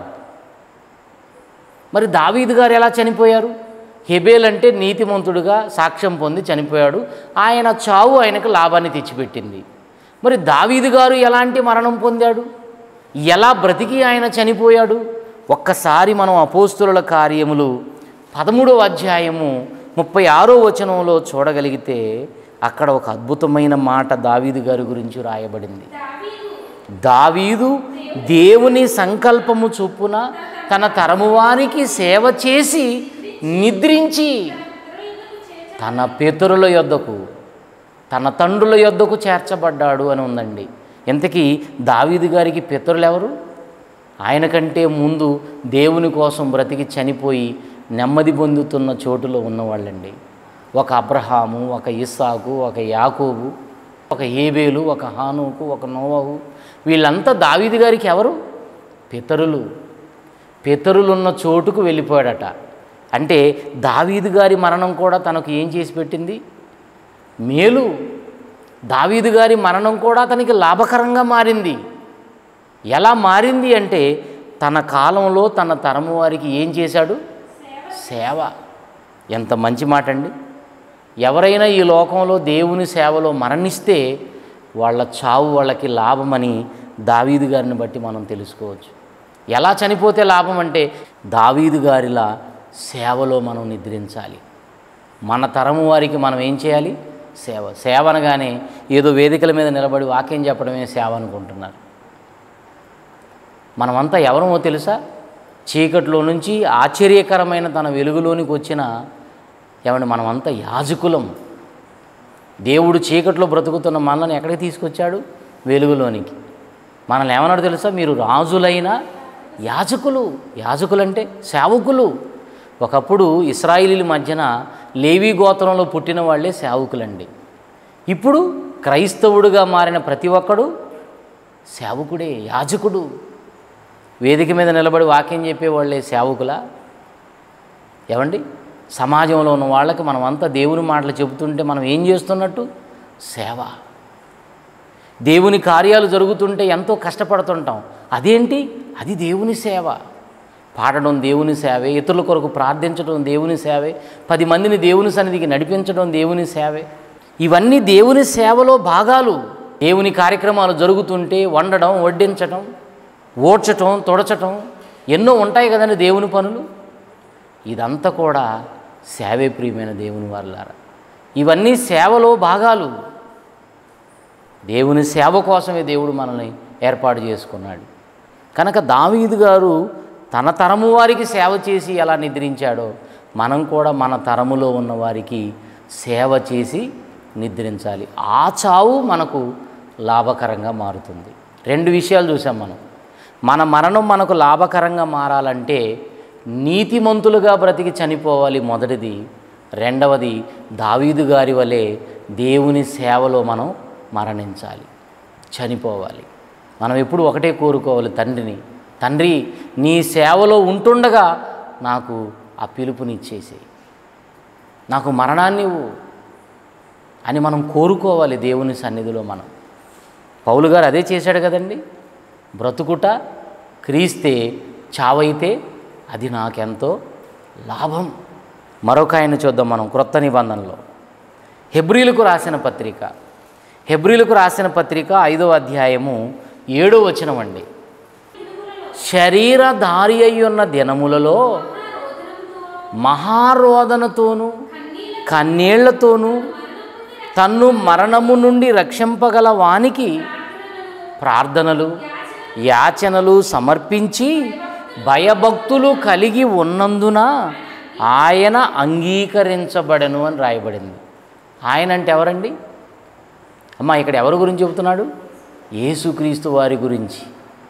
మరి దావీదు గారు ఎలా చనిపోయారు హెబేల్ అంటే నీతిమంతుడుగా సాక్ష్యం పొంది చనిపోయాడు ఆయన చావు ఆయనకు లాభాన్ని తెచ్చిపెట్టింది మరి దావీదు గారు ఎలాంటి మరణం పొందాడు ఎలా బ్రతికి ఆయన చనిపోయాడు ఒక్కసారి మనం అపోస్తుల కార్యములు పదమూడవ అధ్యాయము ముప్పై ఆరో వచనంలో చూడగలిగితే అక్కడ ఒక అద్భుతమైన మాట దావీదు గారి గురించి రాయబడింది దావీదు దేవుని సంకల్పము చొప్పున తన తరము వారికి సేవ చేసి నిద్రించి తన పితరుల యొద్దకు తన తండ్రుల యొద్దకు చేర్చబడ్డాడు అని ఉందండి ఇంతకీ దావీదు గారికి పితరులు ఎవరు ఆయన కంటే ముందు దేవుని కోసం బ్రతికి చనిపోయి నెమ్మది పొందుతున్న చోటులో ఉన్నవాళ్ళండి ఒక అబ్రహాము ఒక ఇస్సాకు ఒక యాకోబు ఒక ఏబేలు ఒక హానుకు ఒక నోవాహు వీళ్ళంతా దావీదు గారికి ఎవరు పితరులు పితరులున్న చోటుకు వెళ్ళిపోయాడట అంటే దావీదు గారి మరణం కూడా తనకు ఏం చేసి పెట్టింది మేలు దావీదు గారి మరణం కూడా అతనికి లాభకరంగా మారింది ఎలా మారింది అంటే తన కాలంలో తన తరము వారికి ఏం చేశాడు సేవ ఎంత మంచి మాట అండి ఎవరైనా ఈ లోకంలో దేవుని సేవలో మరణిస్తే వాళ్ళ చావు వాళ్ళకి లాభమని దావీదు గారిని బట్టి మనం తెలుసుకోవచ్చు ఎలా చనిపోతే లాభం అంటే దావీదు గారిలా సేవలో మనం నిద్రించాలి మన తరము వారికి మనం ఏం చేయాలి సేవ సేవ అనగానే ఏదో వేదికల మీద నిలబడి వాక్యం చెప్పడమే సేవ అనుకుంటున్నారు మనమంతా ఎవరమో తెలుసా చీకట్లో నుంచి ఆశ్చర్యకరమైన తన వెలుగులోనికి వచ్చిన ఏమండి మనమంతా యాజకులం దేవుడు చీకట్లో బ్రతుకుతున్న మనల్ని ఎక్కడికి తీసుకొచ్చాడు వెలుగులోనికి మనల్ని ఏమన్నాడు తెలుసా మీరు రాజులైన యాజకులు యాజకులంటే సేవకులు ఒకప్పుడు ఇస్రాయిలీల మధ్యన లేవి గోత్రంలో పుట్టిన వాళ్ళే సేవకులండి ఇప్పుడు క్రైస్తవుడుగా మారిన ప్రతి ఒక్కడు సేవకుడే యాజకుడు వేదిక మీద నిలబడి వాక్యం చెప్పేవాళ్ళే సేవకులా ఏమండి సమాజంలో ఉన్న వాళ్ళకి మనం అంతా దేవుని మాటలు చెబుతుంటే మనం ఏం చేస్తున్నట్టు సేవ దేవుని కార్యాలు జరుగుతుంటే ఎంతో కష్టపడుతుంటాం అదేంటి అది దేవుని సేవ పాడడం దేవుని సేవే ఇతరుల కొరకు ప్రార్థించడం దేవుని సేవే పది మందిని దేవుని సన్నిధికి నడిపించడం దేవుని సేవే ఇవన్నీ దేవుని సేవలో భాగాలు దేవుని కార్యక్రమాలు జరుగుతుంటే వండడం వడ్డించటం ఓడ్చటం తొడచటం ఎన్నో ఉంటాయి కదండి దేవుని పనులు ఇదంతా కూడా సేవే ప్రియమైన దేవుని వాళ్ళారా ఇవన్నీ సేవలో భాగాలు దేవుని సేవ కోసమే దేవుడు మనల్ని ఏర్పాటు చేసుకున్నాడు కనుక దావీదు గారు తన తరము వారికి సేవ చేసి ఎలా నిద్రించాడో మనం కూడా మన తరములో ఉన్న వారికి సేవ చేసి నిద్రించాలి ఆ చావు మనకు లాభకరంగా మారుతుంది రెండు విషయాలు చూసాం మనం మన మరణం మనకు లాభకరంగా మారాలంటే నీతిమంతులుగా బ్రతికి చనిపోవాలి మొదటిది రెండవది దావీదు గారి వలె దేవుని సేవలో మనం మరణించాలి చనిపోవాలి మనం ఎప్పుడు ఒకటే కోరుకోవాలి తండ్రిని తండ్రి నీ సేవలో ఉంటుండగా నాకు ఆ పిలుపునిచ్చేసేయి నాకు మరణాన్ని ఇవ్వు అని మనం కోరుకోవాలి దేవుని సన్నిధిలో మనం పౌలు గారు అదే చేశాడు కదండి బ్రతుకుట క్రీస్తే చావైతే అది నాకెంతో లాభం మరొక ఆయన చూద్దాం మనం క్రొత్త నిబంధనలో హెబ్రిలకు రాసిన పత్రిక హెబ్రిలకు రాసిన పత్రిక ఐదో అధ్యాయము ఏడో వచనం అండి శరీరధారి అయి ఉన్న దినములలో మహారోదనతోనూ కన్నీళ్లతోనూ తన్ను మరణము నుండి రక్షింపగల వానికి ప్రార్థనలు యాచనలు సమర్పించి భయభక్తులు కలిగి ఉన్నందున ఆయన అంగీకరించబడను అని రాయబడింది ఆయన అంటే ఎవరండి అమ్మా ఇక్కడ ఎవరి గురించి చెబుతున్నాడు యేసుక్రీస్తు వారి గురించి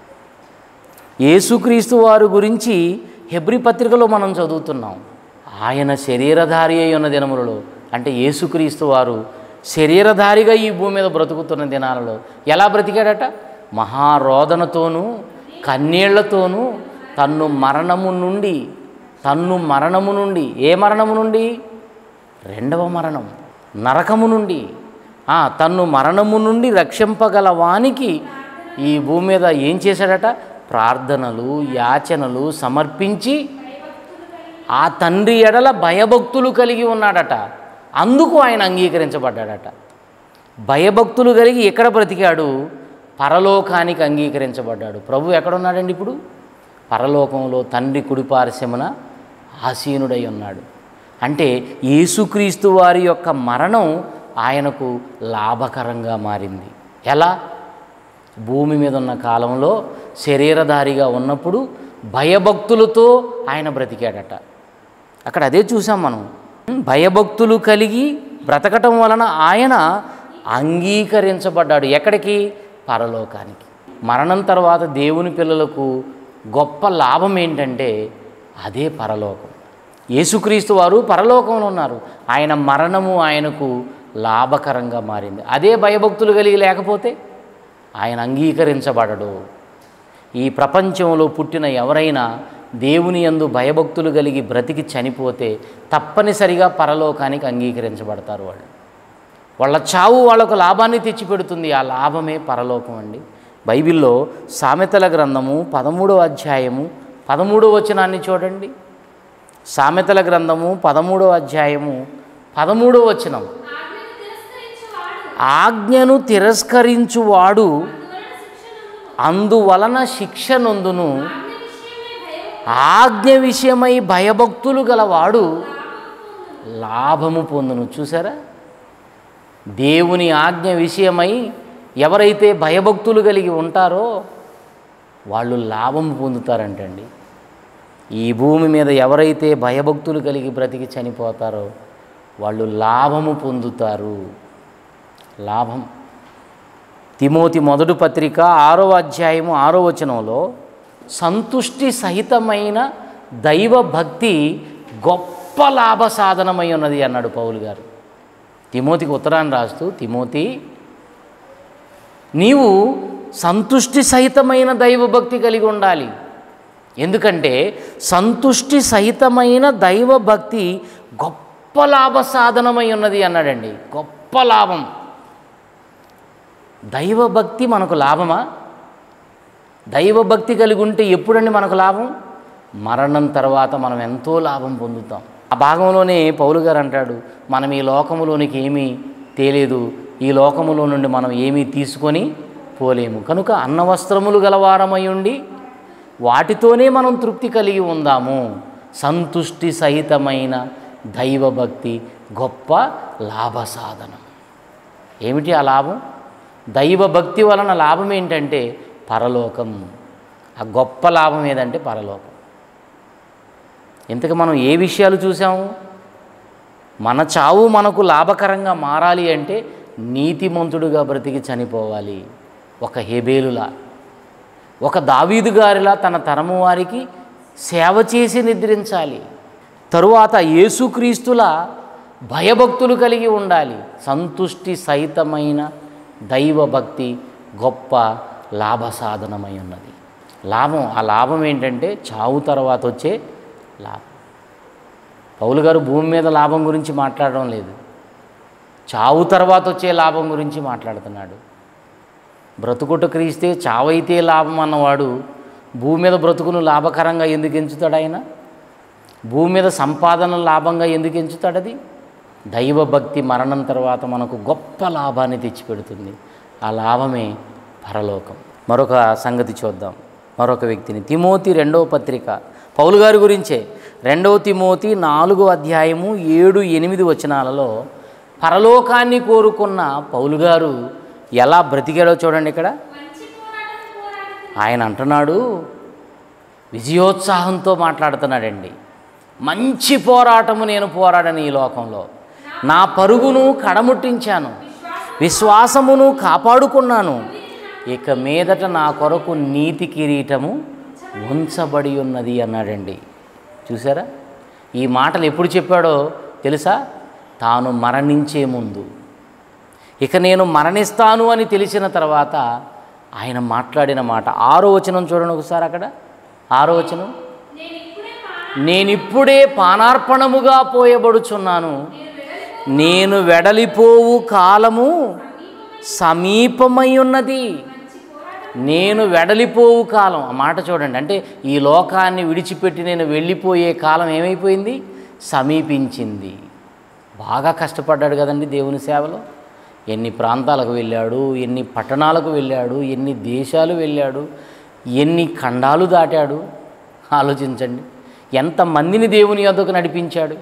యేసుక్రీస్తు వారి గురించి హెబ్రి పత్రికలో మనం చదువుతున్నాం ఆయన శరీరధారి అయి ఉన్న దినములలో అంటే యేసుక్రీస్తు వారు శరీరధారిగా ఈ భూమి మీద బ్రతుకుతున్న దినాలలో ఎలా బ్రతికాడట మహారోదనతోనూ కన్నీళ్లతోనూ తన్ను మరణము నుండి తన్ను మరణము నుండి ఏ మరణము నుండి రెండవ మరణం నరకము నుండి ఆ, తన్ను మరణము నుండి రక్షింపగల వానికి ఈ భూమి మీద ఏం చేశాడట ప్రార్థనలు యాచనలు సమర్పించి ఆ తండ్రి ఎడల భయభక్తులు కలిగి ఉన్నాడట అందుకు ఆయన అంగీకరించబడ్డాడట భయభక్తులు కలిగి ఎక్కడ బ్రతికాడు పరలోకానికి అంగీకరించబడ్డాడు ప్రభు ఎక్కడున్నాడండి ఇప్పుడు పరలోకంలో తండ్రి కుడిపారస్యమున ఆసీనుడై ఉన్నాడు అంటే యేసుక్రీస్తు వారి యొక్క మరణం ఆయనకు లాభకరంగా మారింది ఎలా భూమి మీద ఉన్న కాలంలో శరీరధారిగా ఉన్నప్పుడు భయభక్తులతో ఆయన బ్రతికాడట అక్కడ అదే చూసాం మనం భయభక్తులు కలిగి బ్రతకటం వలన ఆయన అంగీకరించబడ్డాడు ఎక్కడికి పరలోకానికి మరణం తర్వాత దేవుని పిల్లలకు గొప్ప లాభం ఏంటంటే అదే పరలోకం యేసుక్రీస్తు వారు పరలోకంలో ఉన్నారు ఆయన మరణము ఆయనకు లాభకరంగా మారింది అదే భయభక్తులు కలిగి లేకపోతే ఆయన అంగీకరించబడడు ఈ ప్రపంచంలో పుట్టిన ఎవరైనా దేవుని యందు భయభక్తులు కలిగి బ్రతికి చనిపోతే తప్పనిసరిగా పరలోకానికి అంగీకరించబడతారు వాళ్ళు వాళ్ళ చావు వాళ్ళకు లాభాన్ని తెచ్చిపెడుతుంది ఆ లాభమే పరలోకం అండి బైబిల్లో సామెతల గ్రంథము పదమూడవ అధ్యాయము పదమూడవ వచనాన్ని చూడండి సామెతల గ్రంథము పదమూడవ అధ్యాయము పదమూడో వచనం ఆజ్ఞను తిరస్కరించువాడు ఆజ్ఞను తిరస్కరించువాడు అందువలన శిక్ష నొందును అందువలన శిక్ష నొందును ఆజ్ఞ విషయమై భయ ఆజ్ఞ విషయమై భయభక్తులు గలవాడు లాభము పొందును చూసారా దేవుని ఆజ్ఞ విషయమై ఎవరైతే భయభక్తులు కలిగి ఉంటారో వాళ్ళు లాభం పొందుతారంటండి ఈ భూమి మీద ఎవరైతే భయభక్తులు కలిగి బ్రతికి చనిపోతారో వాళ్ళు లాభము పొందుతారు లాభం తిమోతి మొదటి పత్రిక ఆరో అధ్యాయము ఆరో వచనంలో సంతుష్టి సహితమైన దైవ భక్తి గొప్ప లాభ సాధనమై ఉన్నది అన్నాడు పౌలు గారు తిమోతికి ఉత్తరాన్ని రాస్తూ తిమోతి నీవు సంతుష్టి సహితమైన దైవభక్తి కలిగి ఉండాలి ఎందుకంటే సంతుష్టి సహితమైన దైవభక్తి గొప్ప లాభ సాధనమై ఉన్నది అన్నాడండి గొప్ప లాభం దైవభక్తి మనకు లాభమా దైవభక్తి కలిగి ఉంటే ఎప్పుడండి మనకు లాభం మరణం తర్వాత మనం ఎంతో లాభం పొందుతాం ఆ భాగంలోనే పౌలు గారు అంటాడు మనం ఈ లోకములోనికి ఏమీ తేలేదు ఈ లోకములో నుండి మనం ఏమీ తీసుకొని పోలేము కనుక అన్నవస్త్రములు గలవారమై ఉండి వాటితోనే మనం తృప్తి కలిగి ఉందాము సంతుష్టి సహితమైన దైవభక్తి గొప్ప లాభ సాధనం ఏమిటి ఆ లాభం దైవభక్తి వలన లాభం ఏంటంటే పరలోకం ఆ గొప్ప లాభం ఏదంటే పరలోకం ఇంతకు మనం ఏ విషయాలు చూసాము మన చావు మనకు లాభకరంగా మారాలి అంటే నీతిమంతుడుగా బ్రతికి చనిపోవాలి ఒక హెబేలులా ఒక దావీదు గారిలా తన తరము వారికి సేవ చేసి నిద్రించాలి తరువాత యేసుక్రీస్తుల భయభక్తులు కలిగి ఉండాలి సంతుష్టి సహితమైన దైవభక్తి గొప్ప లాభ సాధనమై ఉన్నది లాభం ఆ లాభం ఏంటంటే చావు తర్వాత వచ్చే లాభం పౌలు గారు భూమి మీద లాభం గురించి మాట్లాడడం లేదు చావు తర్వాత వచ్చే లాభం గురించి మాట్లాడుతున్నాడు బ్రతుకుట క్రీస్తే చావైతే లాభం అన్నవాడు భూమి మీద బ్రతుకును లాభకరంగా ఎందుకు ఎంచుతాడు ఆయన భూమి మీద సంపాదన లాభంగా ఎందుకు ఎంచుతాడు అది దైవభక్తి మరణం తర్వాత మనకు గొప్ప లాభాన్ని తెచ్చిపెడుతుంది ఆ లాభమే పరలోకం మరొక సంగతి చూద్దాం మరొక వ్యక్తిని తిమోతి రెండవ పత్రిక పౌలు గారి గురించే రెండవ తిమోతి నాలుగో అధ్యాయము ఏడు ఎనిమిది వచనాలలో పరలోకాన్ని కోరుకున్న పౌలు గారు ఎలా బ్రతికాడో చూడండి ఇక్కడ మంచి పోరాటం పోరాడుతూ ఆయన అంటున్నాడు విజయోత్సాహంతో మాట్లాడుతున్నాడండి మంచి పోరాటము నేను పోరాడను ఈ లోకంలో నా పరుగును కడముట్టించాను విశ్వాసమును కాపాడుకున్నాను ఇక మీదట నా కొరకు నీతి కిరీటము ఉంచబడి ఉన్నది అన్నాడండి చూసారా ఈ మాటలు ఎప్పుడు చెప్పాడో తెలుసా తాను మరణించే ముందు ఇక నేను మరణిస్తాను అని తెలిసిన తర్వాత ఆయన మాట్లాడిన మాట ఆరో వచనం చూడండి ఒకసారి అక్కడ ఆరో వచనం నేను ఇప్పుడే మా నేనిప్పుడే పానార్పణముగా పోయబడుచున్నాను నేను వెడలిపోవు కాలము సమీపమై ఉన్నది నేను వెడలిపోవు కాలం ఆ మాట చూడండి అంటే ఈ లోకాన్ని విడిచిపెట్టి నేను వెళ్ళిపోయే కాలం ఏమైపోయింది సమీపించింది బాగా కష్టపడ్డాడు కదండి దేవుని సేవలో ఎన్ని ప్రాంతాలకు వెళ్ళాడు ఎన్ని పట్టణాలకు వెళ్ళాడు ఎన్ని దేశాలు వెళ్ళాడు ఎన్ని ఖండాలు దాటాడు ఆలోచించండి ఎంతమందిని దేవుని యొద్దకు నడిపించాడు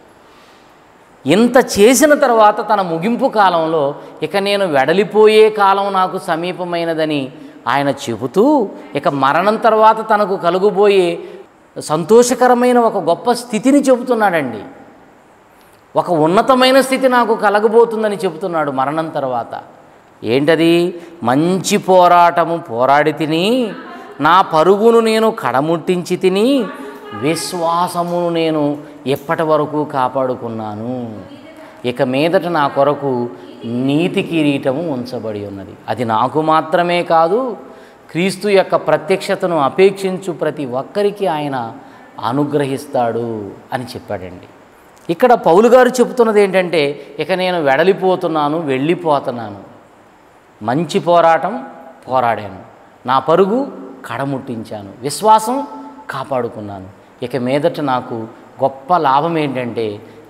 ఇంత చేసిన తర్వాత తన ముగింపు కాలంలో ఇక నేను వెడలిపోయే కాలం నాకు సమీపమైనదని ఆయన చెబుతూ ఇక మరణం తర్వాత తనకు కలుగుబోయే సంతోషకరమైన ఒక గొప్ప స్థితిని చెబుతున్నాడండి ఒక ఉన్నతమైన స్థితి నాకు కలగబోతుందని చెబుతున్నాడు మరణం తర్వాత ఏంటది మంచి పోరాటము పోరాడి తిని నా పరుగును నేను కడముట్టించి తిని విశ్వాసమును నేను ఎప్పటి వరకు కాపాడుకున్నాను ఇక మీదట నా కొరకు నీతి కిరీటము ఉంచబడి ఉన్నది అది నాకు మాత్రమే కాదు క్రీస్తు యొక్క ప్రత్యక్షతను అపేక్షించు ప్రతి ఒక్కరికి ఆయన అనుగ్రహిస్తాడు అని చెప్పాడండి ఇక్కడ పౌలు గారు చెబుతున్నది ఏంటంటే ఇక నేను వెడలిపోతున్నాను వెళ్ళిపోతున్నాను మంచి పోరాటం పోరాడాను నా పరుగు కడముట్టించాను విశ్వాసం కాపాడుకున్నాను ఇక మీదట నాకు గొప్ప లాభం ఏంటంటే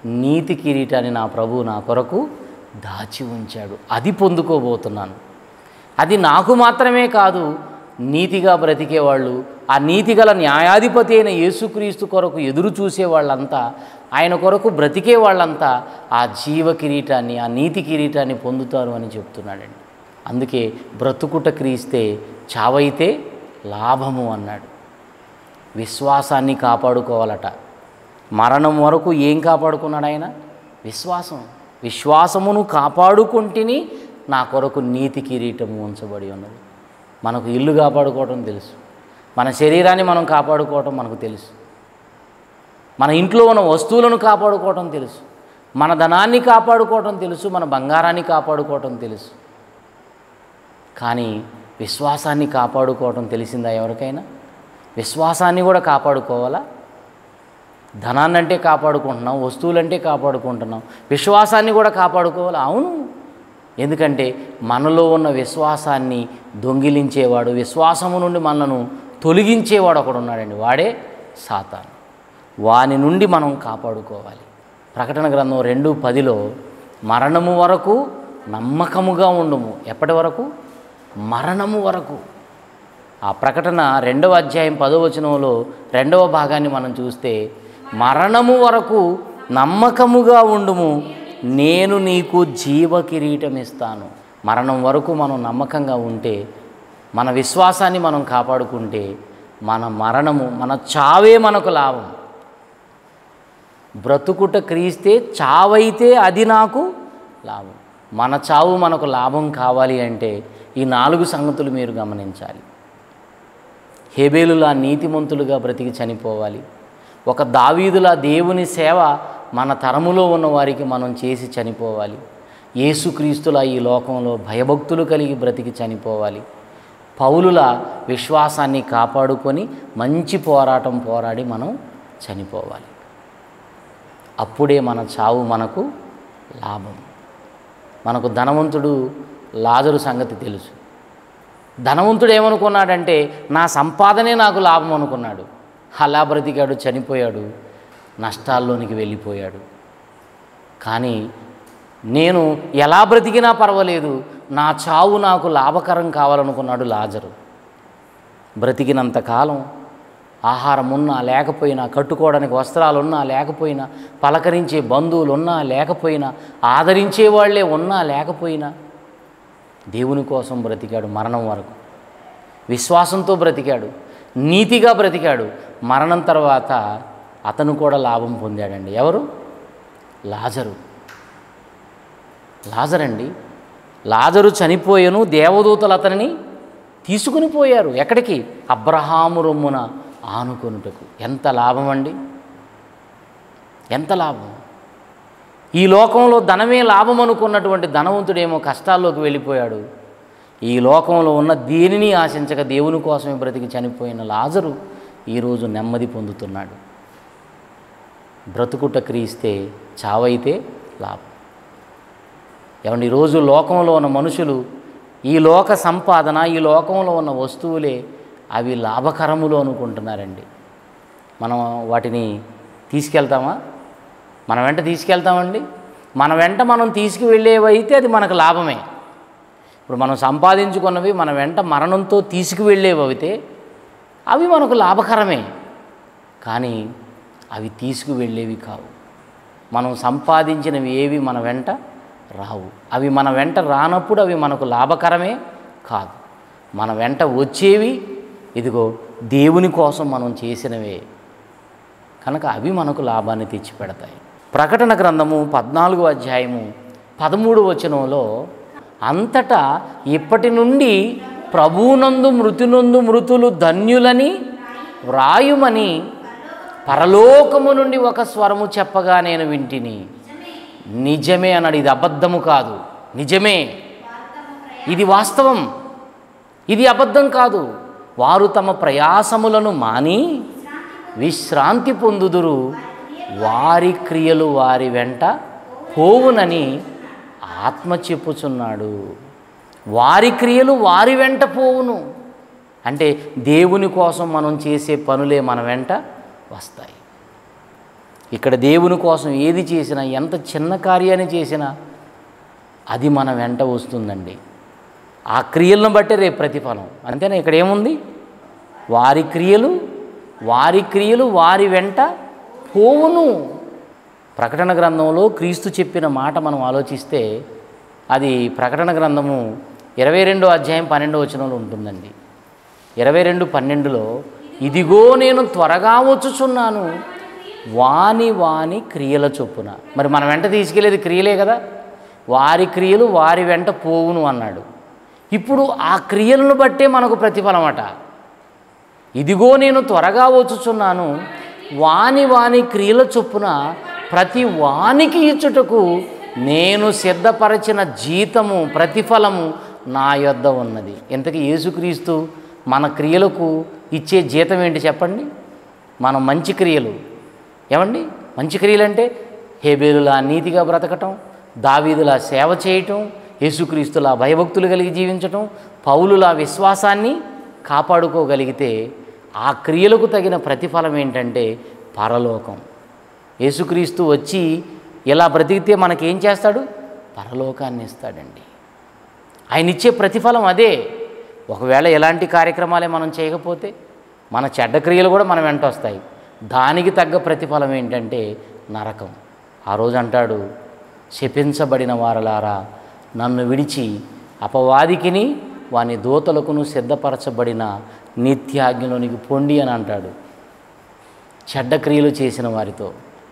నీతి కిరీటాన్ని నా ప్రభు నా కొరకు దాచి ఉంచాడు అది పొందుకోబోతున్నాను అది నాకు మాత్రమే కాదు నీతిగా బ్రతికేవాళ్ళు ఆ నీతిగల న్యాయాధిపతి అయిన యేసుక్రీస్తు కొరకు ఎదురు చూసే వాళ్ళంతా ఆయన కొరకు బ్రతికే వాళ్ళంతా ఆ జీవ కిరీటాన్ని ఆ నీతి కిరీటాన్ని పొందుతారు అని చెప్తున్నాడండి అందుకే బ్రతుకుట క్రీస్తే చావైతే లాభము అన్నాడు విశ్వాసాన్ని కాపాడుకోవాలట మరణం వరకు ఏం కాపాడుకున్నాడు ఆయన విశ్వాసం విశ్వాసమును కాపాడుకుంటేని నా కొరకు నీతి కిరీటము ఉంచబడి ఉన్నది మనకు ఇల్లు కాపాడుకోవటం తెలుసు మన శరీరాన్ని మనం కాపాడుకోవటం మనకు తెలుసు మన ఇంట్లో ఉన్న వస్తువులను కాపాడుకోవటం తెలుసు మన ధనాన్ని కాపాడుకోవటం తెలుసు మన బంగారాన్ని కాపాడుకోవటం తెలుసు కానీ విశ్వాసాన్ని కాపాడుకోవటం తెలిసిందా ఎవరికైనా విశ్వాసాన్ని కూడా కాపాడుకోవాలా ధనాన్ని అంటే కాపాడుకుంటున్నాం వస్తువులంటే కాపాడుకుంటున్నాం విశ్వాసాన్ని కూడా కాపాడుకోవాలి అవును ఎందుకంటే మనలో ఉన్న విశ్వాసాన్ని దొంగిలించేవాడు విశ్వాసము నుండి మనను తొలగించేవాడు ఒకడు ఉన్నాడండి వాడే సాతాను వాని నుండి మనం కాపాడుకోవాలి ప్రకటన గ్రంథం రెండు పదిలో మరణము వరకు నమ్మకముగా ఉండుము ఎప్పటి వరకు మరణము వరకు ఆ ప్రకటన రెండవ అధ్యాయం పదో వచనంలో రెండవ భాగాన్ని మనం చూస్తే మరణము వరకు నమ్మకముగా ఉండుము నేను నీకు జీవ కిరీటం ఇస్తాను మరణం వరకు మనం నమ్మకంగా ఉంటే మన విశ్వాసాన్ని మనం కాపాడుకుంటే మన మరణము మన చావే మనకు లాభం బ్రతుకుట క్రీస్తే చావైతే అది నాకు లాభం మన చావు మనకు లాభం కావాలి అంటే ఈ నాలుగు సంగతులు మీరు గమనించాలి హేబేలులా నీతిమంతులుగా బ్రతికి చనిపోవాలి ఒక దావీదులా దేవుని సేవ మన తరములో ఉన్న వారికి మనం చేసి చనిపోవాలి యేసుక్రీస్తులా ఈ లోకంలో భయభక్తులు కలిగి బ్రతికి చనిపోవాలి పౌలుల విశ్వాసాన్ని కాపాడుకొని మంచి పోరాటం పోరాడి మనం చనిపోవాలి అప్పుడే మన చావు మనకు లాభం మనకు ధనవంతుడు లాజరు సంగతి తెలుసు ధనవంతుడు ఏమనుకున్నాడంటే నా సంపాదనే నాకు లాభం అనుకున్నాడు అలా బ్రతికాడు చనిపోయాడు నష్టాల్లోనికి వెళ్ళిపోయాడు కానీ నేను ఎలా బ్రతికినా పర్వాలేదు నా చావు నాకు లాభకరం కావాలనుకున్నాడు లాజరు బ్రతికినంత కాలం ఆహారం ఉన్నా లేకపోయినా కట్టుకోవడానికి వస్త్రాలు ఉన్నా లేకపోయినా పలకరించే బంధువులు ఉన్నా లేకపోయినా ఆదరించే వాళ్ళే ఉన్నా లేకపోయినా దేవుని కోసం బ్రతికాడు మరణం వరకు విశ్వాసంతో బ్రతికాడు నీతిగా బ్రతికాడు మరణం తర్వాత అతను కూడా లాభం పొందాడండి ఎవరు లాజరు లాజరండి లాజరు చనిపోయాను దేవదూతలు అతనిని తీసుకుని పోయారు ఎక్కడికి అబ్రహాము రొమ్మున ఆనుకొనుటకు ఎంత లాభం అండి ఎంత లాభం ఈ లోకంలో ధనమే లాభం అనుకున్నటువంటి ధనవంతుడేమో కష్టాల్లోకి వెళ్ళిపోయాడు ఈ లోకంలో ఉన్న దేనిని ఆశించక దేవుని కోసమే బ్రతికి చనిపోయిన లాజరు ఈరోజు నెమ్మది పొందుతున్నాడు బ్రతుకుట క్రీస్తే చావైతే లాభం ఏమండి ఈరోజు లోకంలో ఉన్న మనుషులు ఈ లోక సంపాదన ఈ లోకంలో ఉన్న వస్తువులే అవి లాభకరములు అనుకుంటున్నారండి మనం వాటిని తీసుకెళ్తామా మన వెంట తీసుకెళ్తామండి మన వెంట మనం తీసుకువెళ్ళేవైతే అది మనకు లాభమే ఇప్పుడు మనం సంపాదించుకున్నవి మన వెంట మరణంతో తీసుకువెళ్ళేవైతే అవి మనకు లాభకరమే కానీ అవి తీసుకువెళ్ళేవి కావు మనం సంపాదించినవి ఏవి మన వెంట రావు అవి మన వెంట రానప్పుడు అవి మనకు లాభకరమే కాదు మన వెంట వచ్చేవి ఇదిగో దేవుని కోసం మనం చేసినవే కనుక అవి మనకు లాభాన్ని తెచ్చిపెడతాయి ప్రకటన గ్రంథము పద్నాలుగో అధ్యాయము పదమూడు వచనంలో అంతటా ఇప్పటి నుండి ప్రభువునందు మృతునందు మృతులు ధన్యులని వ్రాయుమని పరలోకము నుండి ఒక స్వరము చెప్పగా నేను వింటిని నిజమే అన్నాడు ఇది అబద్ధము కాదు నిజమే ఇది వాస్తవం ఇది అబద్ధం కాదు వారు తమ ప్రయాసములను మాని విశ్రాంతి పొందుదురు వారి క్రియలు వారి వెంట పోవునని ఆత్మ చెప్పుచున్నాడు వారి క్రియలు వారి వెంట పోవును అంటే దేవుని కోసం మనం చేసే పనులే మన వెంట వస్తాయి ఇక్కడ దేవుని కోసం ఏది చేసినా ఎంత చిన్న కార్యాన్ని చేసినా అది మన వెంట వస్తుందండి ఆ క్రియలను బట్టే రేపు ప్రతిఫలం అంతేనా ఇక్కడ ఏముంది వారి క్రియలు వారి క్రియలు వారి వెంట పోవును ప్రకటన గ్రంథంలో క్రీస్తు చెప్పిన మాట మనం ఆలోచిస్తే అది ప్రకటన గ్రంథము ఇరవై రెండో అధ్యాయం పన్నెండో వచనంలో ఉంటుందండి ఇరవై రెండు పన్నెండులో ఇదిగో నేను త్వరగా వచ్చుచున్నాను వాని వాని క్రియల చొప్పున మరి మన వెంట తీసుకెళ్ళేది క్రియలే కదా వారి క్రియలు వారి వెంట పోవును అన్నాడు ఇప్పుడు ఆ క్రియలను బట్టే మనకు ప్రతిఫలం అట ఇదిగో నేను త్వరగా వచ్చుచున్నాను వాని వాని క్రియల చొప్పున ప్రతి వానికి ఇచ్చుటకు నేను సిద్ధపరచిన జీతము ప్రతిఫలము నా యొద్ద ఉన్నది ఇంతకీ యేసుక్రీస్తు మన క్రియలకు ఇచ్చే జీతం ఏంటి చెప్పండి మన మంచి క్రియలు ఏమండి మంచి క్రియలు అంటే హేబేలులా నీతిగా బ్రతకటం దావీదులా సేవ చేయటం యేసుక్రీస్తులా భయభక్తులు కలిగి జీవించటం పౌలులా విశ్వాసాన్ని కాపాడుకోగలిగితే ఆ క్రియలకు తగిన ప్రతిఫలం ఏంటంటే పరలోకం యేసుక్రీస్తు వచ్చి ఇలా బ్రతికితే మనకేం చేస్తాడు పరలోకాన్ని ఇస్తాడండి ఆయన ఇచ్చే ప్రతిఫలం అదే ఒకవేళ ఎలాంటి కార్యక్రమాలే మనం చేయకపోతే మన చెడ్డ క్రియలు కూడా మన వెంట వస్తాయి దానికి తగ్గ ప్రతిఫలం ఏంటంటే నరకం ఆ రోజు అంటాడు శపించబడిన వారలారా నన్ను విడిచి అపవాదికిని వాని దూతలకును సిద్ధపరచబడిన నిత్యాజ్ఞలోనికి పొండి అని అంటాడు చెడ్డ క్రియలు చేసిన వారితో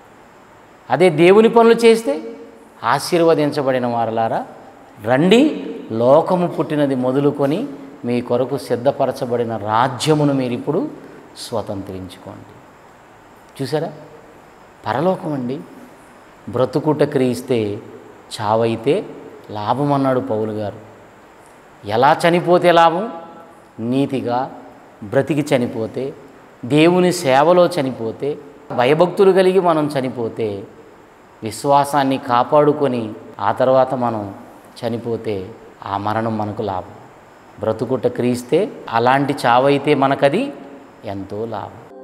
అదే దేవుని పనులు చేస్తే ఆశీర్వదించబడిన వారలారా రండి లోకము పుట్టినది మొదలుకొని మీ కొరకు సిద్ధపరచబడిన రాజ్యమును మీరు ఇప్పుడు స్వతంత్రించుకోండి చూసారా పరలోకం అండి బ్రతుకుట క్రియిస్తే చావైతే లాభం అన్నాడు పౌలు గారు ఎలా చనిపోతే లాభం నీతిగా బ్రతికి చనిపోతే దేవుని సేవలో చనిపోతే భయభక్తులు కలిగి మనం చనిపోతే విశ్వాసాన్ని కాపాడుకొని ఆ తర్వాత మనం చనిపోతే ఆ మరణం మనకు లాభం బ్రతుకుట క్రీస్తే అలాంటి చావైతే మనకది ఎంతో లాభం